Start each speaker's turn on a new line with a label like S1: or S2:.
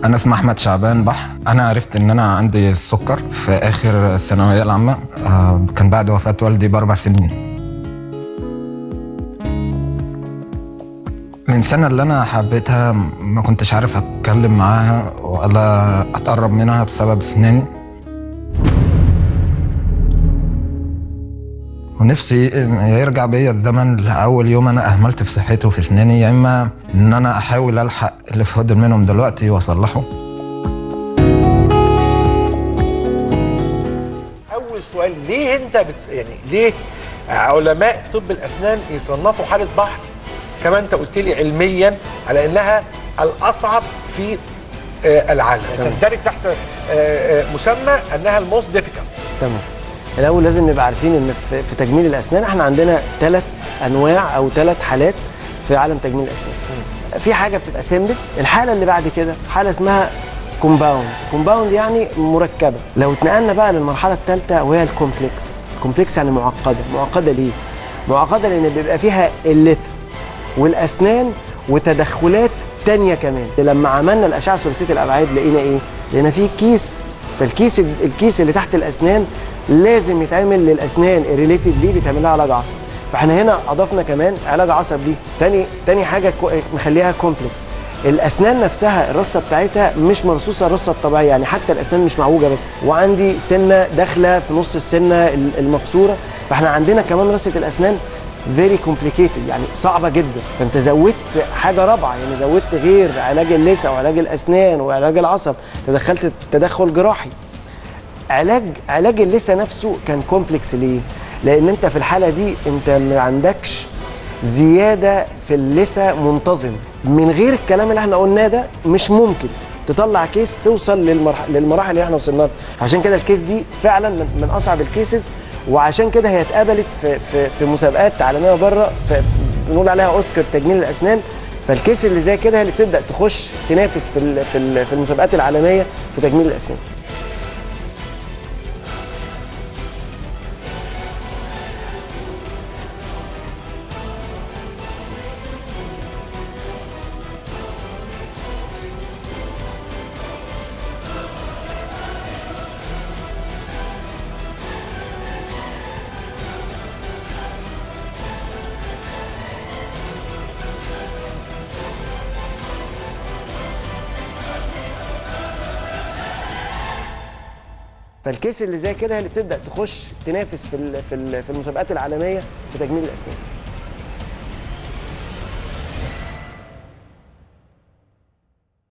S1: انا اسمي احمد شعبان بحر انا عرفت ان انا عندي السكر في اخر الثانويه العامه آه، كان بعد وفاه والدي باربع سنين من سنة اللي أنا حبيتها ما كنتش عارف أتكلم معاها ولا أتقرب منها بسبب سناني ونفسي يرجع بيا الزمن لأول يوم أنا أهملت في صحتي وفي سناني يا إما إن أنا أحاول ألحق اللي فاضل منهم دلوقتي وأصلحه
S2: اول سؤال ليه انت بت... يعني ليه علماء طب الاسنان يصنفوا حاله بحر كما انت قلت لي علميا على انها الاصعب في آه، العالم تندرج تحت آه، آه، مسمى انها الموست ديفيكالت
S3: تمام الاول لازم نبقى عارفين ان في, في تجميل الاسنان احنا عندنا ثلاث انواع او ثلاث حالات في عالم تجميل الاسنان في حاجه بتبقى سيمبل الحاله اللي بعد كده حاله اسمها كومباوند كومباوند يعني مركبه لو اتنقلنا بقى للمرحله الثالثه وهي الكومبلكس الكومبلكس يعني معقده معقده ليه معقده لان بيبقى فيها اللثه والاسنان وتدخلات تانية كمان لما عملنا الاشعه ثلاثيه الابعاد لقينا ايه لقينا في كيس فالكيس الكيس اللي تحت الاسنان لازم يتعمل للاسنان الريليتد ليه بيتعمل لها علاج عصب فاحنا هنا اضفنا كمان علاج عصب ليه تاني تاني حاجه كو- نخليها كومبلكس الاسنان نفسها الرصه بتاعتها مش مرصوصه الرصه الطبيعيه يعني حتى الاسنان مش معوجه بس وعندي سنه داخله في نص السنه ال- المكسوره فاحنا عندنا كمان رصه الاسنان فيري كومبليكيتد يعني صعبه جدا فانت زودت حاجه رابعه يعني زودت غير علاج اللثه وعلاج الاسنان وعلاج العصب تدخلت تدخل جراحي علاج علاج اللثه نفسه كان كومبلكس ليه؟ لان انت في الحاله دي انت ما عندكش زياده في اللثه منتظم من غير الكلام اللي احنا قلناه ده مش ممكن تطلع كيس توصل للمرح... للمراحل اللي احنا وصلنا لها عشان كده الكيس دي فعلا من, من اصعب الكيسز وعشان كده هي اتقبلت في في, في مسابقات عالميه بره في بنقول عليها اوسكار تجميل الاسنان فالكيس اللي زي كده هي اللي بتبدا تخش تنافس في ال- في ال- في المسابقات العالميه في تجميل الاسنان فالكيس اللي زي كده هي اللي بتبدا تخش تنافس في ال- في ال- في المسابقات العالميه في تجميل الاسنان